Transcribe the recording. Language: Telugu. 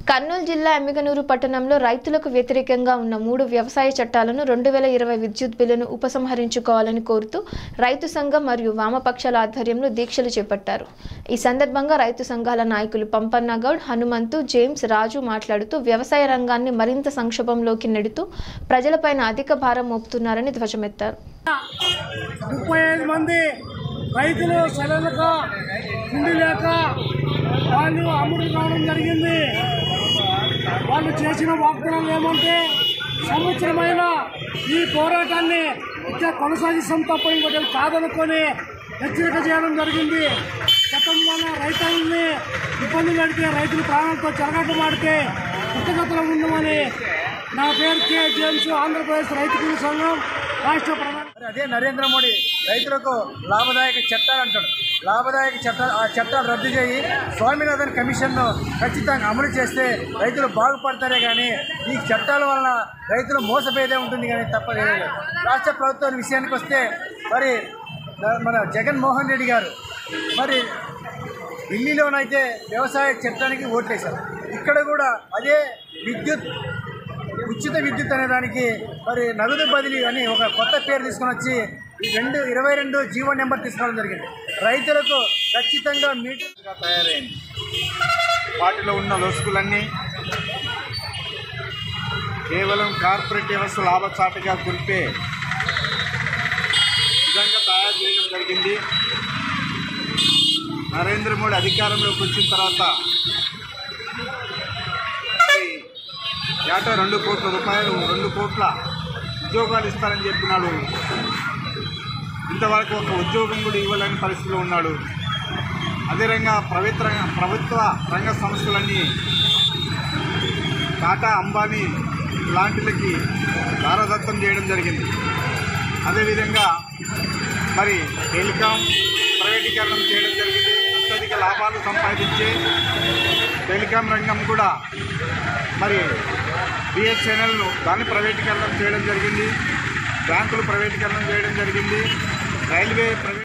కర్నూలు జిల్లా ఎమ్మిగనూరు పట్టణంలో రైతులకు వ్యతిరేకంగా ఉన్న మూడు వ్యవసాయ చట్టాలను రెండు వేల ఇరవై విద్యుత్ బిల్లును ఉపసంహరించుకోవాలని కోరుతూ రైతు సంఘం మరియు వామపక్షాల ఆధ్వర్యంలో దీక్షలు చేపట్టారు ఈ సందర్భంగా రైతు సంఘాల నాయకులు పంపన్న గౌడ్ హనుమంతు జేమ్స్ రాజు మాట్లాడుతూ వ్యవసాయ రంగాన్ని మరింత సంక్షోభంలోకి నెడుతూ ప్రజలపైన అధిక భారం మోపుతున్నారని ధ్వజమెత్తారు ముప్పై ఐదు మంది రైతులు సెలవులక తిండి లేక వాళ్ళు అమ్ముడు కావడం జరిగింది వాళ్ళు చేసిన వాగ్దానాలు ఏమంటే సంవత్సరమైన ఈ పోరాటాన్ని ఇంకా కొనసాగిస్తాం తప్ప ఇంకోటి కాదనుకొని హెచ్చరిక చేయడం జరిగింది గతంలో రైతులని ఇబ్బంది పెడితే రైతులు ప్రాణాలతో చెరగట్టమాడితే పుట్టగతలో ఉండమని నా పేరు కే జేమ్స్ ఆంధ్రప్రదేశ్ రైతు కూలీ సంఘం రాష్ట్ర ప్రధాన మరి అదే నరేంద్ర మోడీ రైతులకు లాభదాయక చట్టాలు అంటాడు లాభదాయక చట్టాలు ఆ చట్టాలు రద్దు చేయి స్వామినాథన్ కమిషన్ను ఖచ్చితంగా అమలు చేస్తే రైతులు బాగుపడతారే కానీ ఈ చట్టాల వలన రైతులు మోసపోయేదే ఉంటుంది కానీ తప్పదే లేదు రాష్ట్ర ప్రభుత్వం విషయానికి వస్తే మరి మన జగన్మోహన్ రెడ్డి గారు మరి ఢిల్లీలోనైతే వ్యవసాయ చట్టానికి ఓట్లేశారు ఇక్కడ కూడా అదే విద్యుత్ ఉచిత విద్యుత్ అనే దానికి మరి నగదు బదిలీ అని ఒక కొత్త పేరు తీసుకొని వచ్చి ఈ రెండు ఇరవై రెండు జీవో నెంబర్ తీసుకోవడం జరిగింది రైతులకు ఖచ్చితంగా మీటర్గా తయారైంది వాటిలో ఉన్న లొసుకులన్నీ కేవలం కార్పొరేట్ వ్యవస్థ లాభచాటుగా కురిపే విధంగా తయారు చేయడం జరిగింది నరేంద్ర మోడీ అధికారంలోకి వచ్చిన తర్వాత మరి ఏటా రెండు కోట్ల రూపాయలు రెండు కోట్ల ఉద్యోగాలు ఇస్తారని చెప్పినాడు ఇంతవరకు ఒక ఉద్యోగం కూడా ఇవ్వలేని పరిస్థితిలో ఉన్నాడు అదే రంగా ప్రభుత్వ రంగ ప్రభుత్వ రంగ సంస్థలన్నీ టాటా అంబానీ లాంటిలకి దారదత్తం చేయడం జరిగింది అదేవిధంగా మరి టెలికాం ప్రైవేటీకరణం చేయడం జరిగింది అత్యధిక లాభాలు సంపాదించే టెలికాం రంగం కూడా మరి బిఎస్ఎన్ఎల్ను దాన్ని ప్రైవేటీకరణం చేయడం జరిగింది బ్యాంకులు ప్రైవేటీకరణం చేయడం జరిగింది రైల్వే ప్రైవేట్